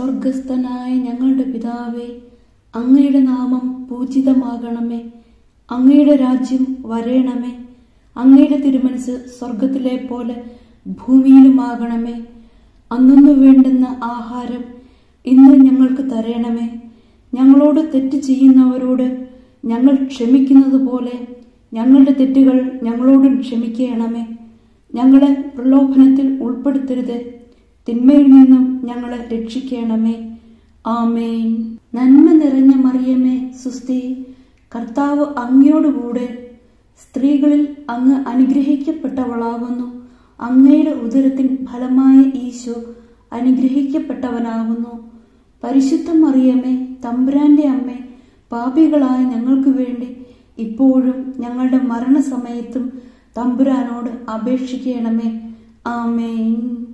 സ്വർഗസ്ഥനായ ഞങ്ങളുടെ പിതാവേ അങ്ങയുടെ നാമം പൂജിതമാകണമേ അങ്ങയുടെ രാജ്യം വരേണമേ അങ്ങയുടെ തിരുമനസ് സ്വർഗത്തിലെ പോലെ ഭൂമിയിലുമാകണമേ അന്നു വേണ്ടുന്ന ആഹാരം ഇന്ന് ഞങ്ങൾക്ക് തരയണമേ ഞങ്ങളോട് തെറ്റ് ചെയ്യുന്നവരോട് ഞങ്ങൾ ക്ഷമിക്കുന്നത് പോലെ ഞങ്ങളുടെ തെറ്റുകൾ ഞങ്ങളോടും ക്ഷമിക്കണമേ ഞങ്ങളെ പ്രലോഭനത്തിൽ ഉൾപ്പെടുത്തരുത് തിന്മയിൽ നിന്നും ഞങ്ങളെ രക്ഷിക്കണമേ ആമേൻ നന്മ നിറഞ്ഞ മറിയമേ സുസ്തി കർത്താവ് അങ്ങയോടുകൂടെ സ്ത്രീകളിൽ അങ്ങ് അനുഗ്രഹിക്കപ്പെട്ടവളാകുന്നു അങ്ങയുടെ ഉദരത്തിൻ ഫലമായ ഈശോ അനുഗ്രഹിക്കപ്പെട്ടവനാകുന്നു പരിശുദ്ധ മറിയമേ തമ്പുരാന്റെ അമ്മേ പാപികളായ ഞങ്ങൾക്ക് വേണ്ടി ഇപ്പോഴും ഞങ്ങളുടെ മരണസമയത്തും തമ്പുരാനോട് അപേക്ഷിക്കണമേ ആമേൻ